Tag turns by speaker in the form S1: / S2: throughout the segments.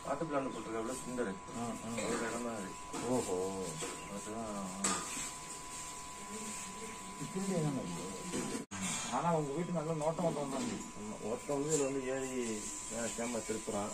S1: ஆட்டு பிளான் போட்டிருக்காப்புல சுந்தர்
S2: ஆ, ஆ.
S1: ஒரு இடம் தான் அது
S2: ஓஹோ
S1: அதுதான்
S2: இப்படி என்னங்க இது? ஆனா உங்க வீட்டு நல்ல நோட்டம் மட்டும் தான்
S1: ஆமா. ஒருத்தன் வந்து இதுல வந்து ஏறி கேமரா திருப்புறான்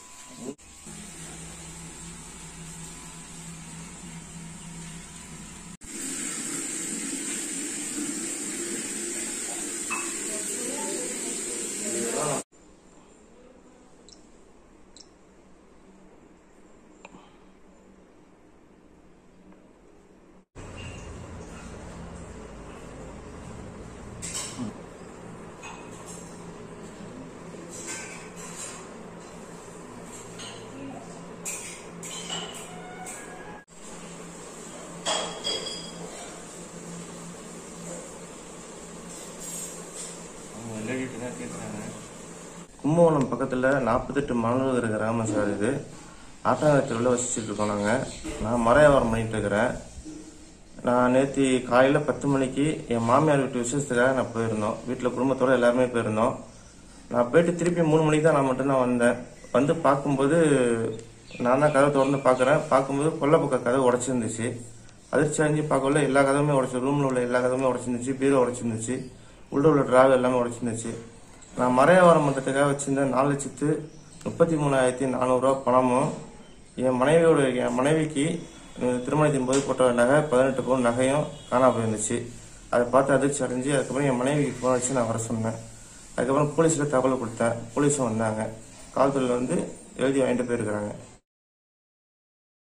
S1: அவங்க விளையாடிட்டு தான் கேட்குறாங்க கும்பகோணம் பக்கத்தில் நாற்பத்தெட்டு மணலூர் கிராமம் சார் இது ஆட்டாங்கத்தில் வசிச்சுட்டு இருக்கோம் நாங்கள் நான் மர வியாபாரம் பண்ணிட்டு இருக்கிறேன் நான் நேற்று காலையில் பத்து மணிக்கு என் மாமியார் வீட்டு விசேஷத்துக்காக நான் போயிருந்தோம் வீட்டில் குடும்பத்தோட எல்லாருமே போயிருந்தோம் நான் போயிட்டு திருப்பி மூணு மணிக்கு தான் நான் மட்டும்தான் வந்தேன் வந்து பார்க்கும்போது நான் தான் கதவை திறந்து பார்க்குறேன் பார்க்கும்போது கொல்லை பக்கம் கதவு உடச்சிருந்துச்சு அதிர்ச்சி அடைஞ்சு பார்க்கல எல்லா கதவுமே உடச்சி ரூமில் உள்ள எல்லா கதவுமே உடச்சிருந்துச்சு பீரோ உடச்சிருந்துச்சு உள்ள உள்ள டிராவல் எல்லாமே உடச்சிருந்துச்சு நான் மர வியாபாரம் பண்ணுறதுக்காக வச்சிருந்த நாலு லட்சத்து முப்பத்தி மூணாயிரத்தி நானூறுரூவா பணமும் என் மனைவியோட என் மனைவிக்கு அஹ், திருமணத்தின் போது போட்ட நகை பதினெட்டு பவுன் நகையும் காணாம போயிருந்துச்சு அதை பார்த்து அதிர்ச்சி அடைஞ்சு அதுக்கப்புறம் என் மனைவிக்கு ஃபோன் வச்சு நான் வர சொன்னேன் அதுக்கப்புறம் போலீஸில் தகவல் கொடுத்தேன் போலீஸும் வந்தாங்க காவல்துறையில் வந்து எழுதி வாங்கிட்டு போயிருக்கிறாங்க